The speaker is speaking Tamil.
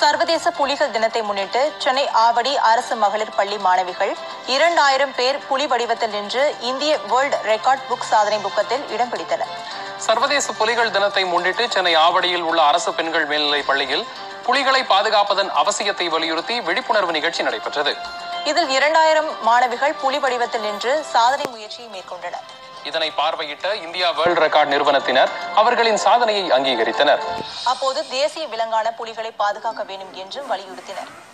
சர்வதேச புலிகள் தினத்தை முன்னிட்டு சென்னை ஆவடி அரசு மகளிர் பள்ளி மாணவிகள் இரண்டாயிரம் பேர் புலி வடிவத்தில் நின்று இந்திய வேர்ல்ட் ரெக்கார்ட் புக் சாதனை புக்கத்தில் இடம் பிடித்தனர் சர்வதேச புலிகள் தினத்தை முன்னிட்டு சென்னை ஆவடியில் உள்ள அரசு பெண்கள் மேல்நிலைப் பள்ளியில் புலிகளை பாதுகாப்பதன் அவசியத்தை வலியுறுத்தி விழிப்புணர்வு நிகழ்ச்சி நடைபெற்றது இதில் இரண்டாயிரம் மாணவிகள் புலி வடிவத்தில் நின்று சாதனை முயற்சியை மேற்கொண்டனர் இதனை பார்வையிட்ட இந்தியா வேர்ல்ட் ரெக்கார்ட் நிறுவனத்தினர் அவர்களின் சாதனையை அங்கீகரித்தனர் அப்போது தேசிய விலங்கான புலிகளை பாதுகாக்க வேண்டும் என்றும் வலியுறுத்தினர்